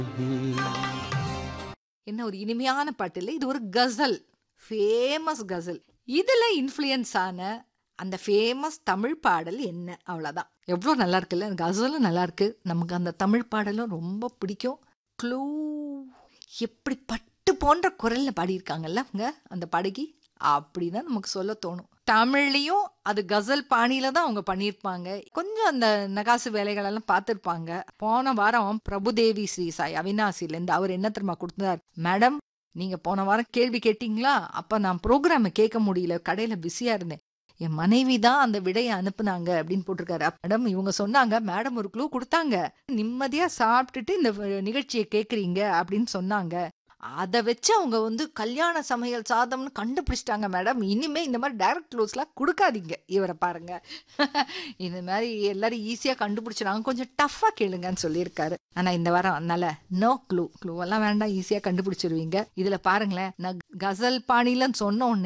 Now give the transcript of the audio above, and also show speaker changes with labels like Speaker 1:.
Speaker 1: என்ன ஒரு இனிமையான பாட்டு இல்லை இது ஒரு கசல் ஃபேமஸ் கசல் இதுல இன்ஃப்ளூயன்ஸ் ஆன அந்த ஃபேமஸ் தமிழ் பாடல் என்ன அவ்வளோதான் எவ்வளோ நல்லா இருக்குல்ல கசலும் நல்லா இருக்கு நமக்கு அந்த தமிழ் பாடலும் ரொம்ப பிடிக்கும் க்ளூ எப்படி பட்டு போன்ற குரல்ல பாடியிருக்காங்கல்ல அவங்க அந்த பாடகி அப்படிதான் நமக்கு சொல்ல தோணும் தமிழ்லையும் அது கசல் பாணியில தான் அவங்க பண்ணியிருப்பாங்க கொஞ்சம் அந்த நகாசு வேலைகள் எல்லாம் பார்த்துருப்பாங்க போன வாரம் பிரபுதேவி ஸ்ரீ சாய் அவினாசிலேருந்து அவர் என்ன தெரியுமா கொடுத்தார் மேடம் நீங்க போன வாரம் கேள்வி கேட்டீங்களா அப்ப நான் ப்ரோக்ராமை கேட்க முடியல கடையில பிஸியா இருந்தேன் என் மனைவி தான் அந்த விடையை அனுப்புனாங்க அப்படின்னு போட்டிருக்காரு மேடம் இவங்க சொன்னாங்க மேடம் ஒரு க்ளூ கொடுத்தாங்க நிம்மதியா சாப்பிட்டுட்டு இந்த நிகழ்ச்சியை கேக்குறீங்க அப்படின்னு சொன்னாங்க அதை வச்சு அவங்க வந்து கல்யாண சமையல் சாதம்னு கண்டுபிடிச்சிட்டாங்க மேடம் இனிமே இந்த மாதிரி டைரக்ட் க்ளூஸ்லாம் கொடுக்காதீங்க இவரை பாருங்க இந்த மாதிரி எல்லாரும் ஈஸியாக கண்டுபிடிச்சிடாங்க கொஞ்சம் டஃப்பாக கேளுங்கன்னு சொல்லியிருக்காரு ஆனால் இந்த வாரம் அதனால நோ க்ளூ க்ளூ எல்லாம் வேண்டாம் ஈஸியாக கண்டுபிடிச்சிருவீங்க இதில் பாருங்களேன் நான் கசல் பாணிலன்னு சொன்ன உடனே